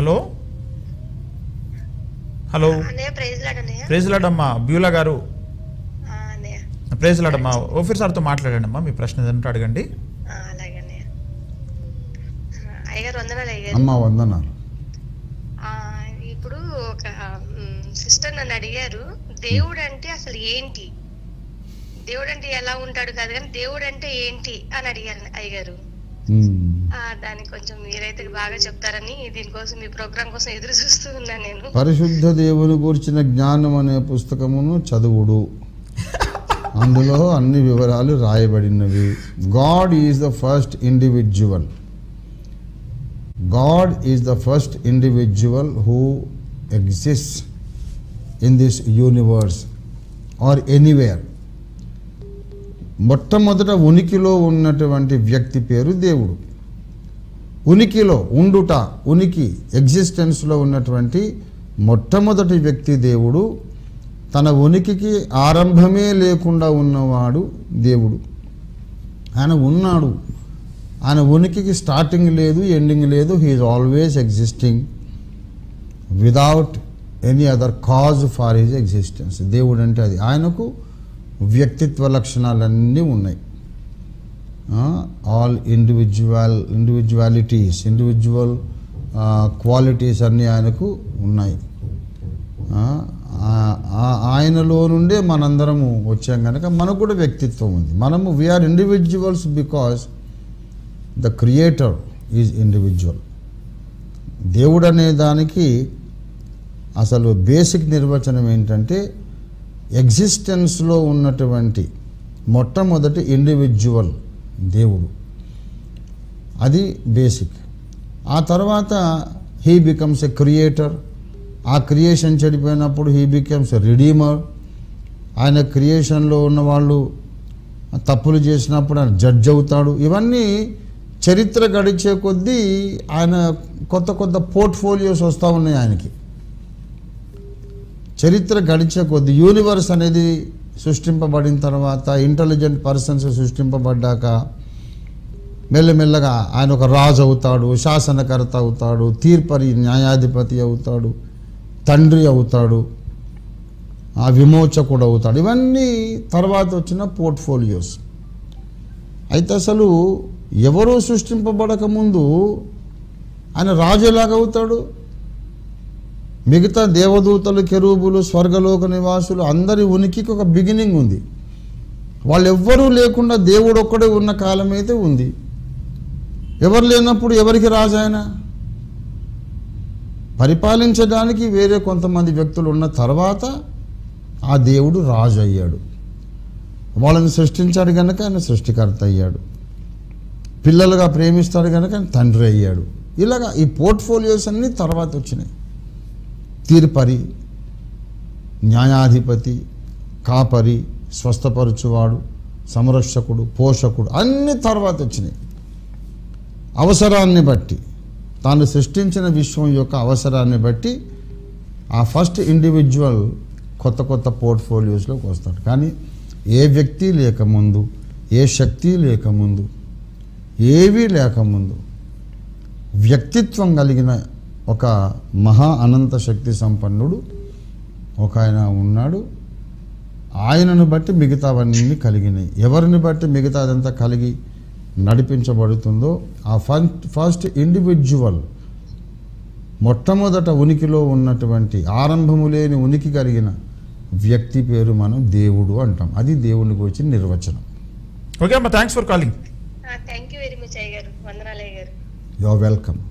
Hello hello అన్నయ్య praise lord అన్నయ్య praise లాడమ్మా బ్యూలా గారు ఆ, అన్నయ్య ప్రేజ్ లాడమ్మా ఓఫీర్ సార్తో మాట్లాడండి అమ్మా మీ ప్రశ్న ఏదంటే అడగండి ఆ, అలాగే అన్నయ్య ఆ, అయ్యగారు వందనాలు అయ్యగారు అమ్మ వందనాలు ఆ, ఇప్పుడు ఒక సిస్టర్ నన్ను అడిగారు దేవుడు అంటే అసలు ఏంటి దేవుడు అంటే ఎలా ఉంటాడు కాదు కానీ దేవుడు అంటే ఏంటి అని అడిగారు అయ్యగారు ఉమ్. ఆ, దానికి కొంచెం మీరైతే బాగా చెప్తారని దీనికోసం మీ ప్రోగ్రామ్ కోసం ఎదురు చూస్తూ ఉన్నాను నేను పరిశుద్ధ దేవుని గురించిన జ్ఞానం అనే పుస్తకమును చదువుడు అందులో అన్ని వివరాలు రాయబడినవి God is the first individual God is the first individual who exist in this universe or anywhere మొట్టమొదట ఉనికిలో ఉన్నటువంటి వ్యక్తి పేరు దేవుడు ఉనికిలో ఉండుట ఉనికి ఎగ్జిస్టెన్స్లో ఉన్నటువంటి మొట్టమొదటి వ్యక్తి దేవుడు తన ఉనికికి ఆరంభమే లేకుండా ఉన్నవాడు దేవుడు ఆయన ఉన్నాడు ఆయన ఉనికికి స్టార్టింగ్ లేదు ఎండింగ్ లేదు he is always existing without any other cause for his existence దేవుడు అంటే అది ఆయనకు వ్యక్తిత్వ లక్షణాలన్నీ ఉన్నాయి all individual individualities individual qualities అన్నీ ఆయనకు ఉన్నాయి ఆ, ఆ- ఆ- ఆయనలో నుండే మనందరము వచ్చాం కనుక మనకు కూడా వ్యక్తిత్వం ఉంది మనము we are individuals because the creator is individual దేవుడు అనే దానికి అసలు బేసిక్ నిర్వచనం ఏంటంటే ఎగ్జిస్టెన్స్లో ఉన్నటువంటి మొట్టమొదటి ఇండివిజువల్ దేవుడు అది బేసిక్ ఆ తర్వాత హీ బికమ్స్ ఎ క్రియేటర్ ఆ క్రియేషన్ చెడిపోయినప్పుడు హీ బికమ్స్ ఎ రిడీమర్ ఆయన క్రియేషన్లో ఉన్న వాళ్ళు తప్పులు చేసినప్పుడు ఆయన జడ్జ్ అవుతాడు ఇవన్నీ చరిత్ర గడిచే కొద్దీ ఆయన కొత్త కొత్త పోర్ట్ఫోలియోస్ వస్తూ ఉన్నాయి ఆయనకి చరిత్ర గడిచే కొద్ది యూనివర్స్ అనేది సృష్టింపబడిన తర్వాత ఇంటెలిజెంట్ పర్సన్స్ సృష్టింపబడ్డాక మెల్లమెల్లగా ఆయన ఒక రాజు అవుతాడు శాసనకర్త అవుతాడు తీర్పరి న్యాయాధిపతి అవుతాడు తండ్రి అవుతాడు ఆ విమోచకుడు అవుతాడు ఇవన్నీ తర్వాత వచ్చిన పోర్ట్ఫోలియోస్ అయితే అసలు ఎవరూ సృష్టింపబడక ముందు ఆయన రాజు ఎలాగ అవుతాడు మిగతా దేవదూతలు కెరూబులు స్వర్గలోక నివాసులు అందరి ఉనికికి ఒక బిగినింగ్ ఉంది వాళ్ళు ఎవ్వరూ లేకుండా దేవుడు ఒక్కడే ఉన్న కాలం అయితే ఉంది ఎవరు లేనప్పుడు ఎవరికి రాజు ఆయన పరిపాలించడానికి వేరే కొంతమంది వ్యక్తులు ఉన్న తర్వాత ఆ దేవుడు రాజు అయ్యాడు వాళ్ళని సృష్టించాడు కనుక ఆయన సృష్టికర్త అయ్యాడు పిల్లలుగా ప్రేమిస్తాడు కనుక ఆయన తండ్రి అయ్యాడు ఇలాగా ఈ పోర్ట్ఫోలియోస్ అన్నీ తర్వాత వచ్చినాయి తీర్పరి న్యాయాధిపతి కాపరి స్వస్థపరచువాడు సంరక్షకుడు పోషకుడు అన్ని తర్వాత వచ్చినాయి అవసరాన్ని బట్టి తాను సృష్టించిన విశ్వం యొక్క అవసరాన్ని బట్టి ఆ ఫస్ట్ ఇండివిజువల్ కొత్త కొత్త పోర్ట్ఫోలియోస్లోకి వస్తాడు కానీ ఏ వ్యక్తి లేకముందు ఏ శక్తి లేకముందు ఏవీ లేకముందు వ్యక్తిత్వం కలిగిన ఒక మహా అనంత శక్తి సంపన్నుడు ఒక ఆయన ఉన్నాడు ఆయనను బట్టి మిగతావన్నీ కలిగినాయి ఎవరిని బట్టి మిగతాదంతా కలిగి నడిపించబడుతుందో ఆ ఫస్ట్ ఫస్ట్ ఇండివిజువల్ మొట్టమొదట ఉనికిలో ఉన్నటువంటి ఆరంభము లేని ఉనికి కలిగిన వ్యక్తి పేరు మనం దేవుడు అంటాం అది దేవుని గురించి నిర్వచనం ఓకే అమ్మా thanks for calling thank you very much అయ్య గారు వందనాలు అయ్య గారు యు ఆర్ వెల్కమ్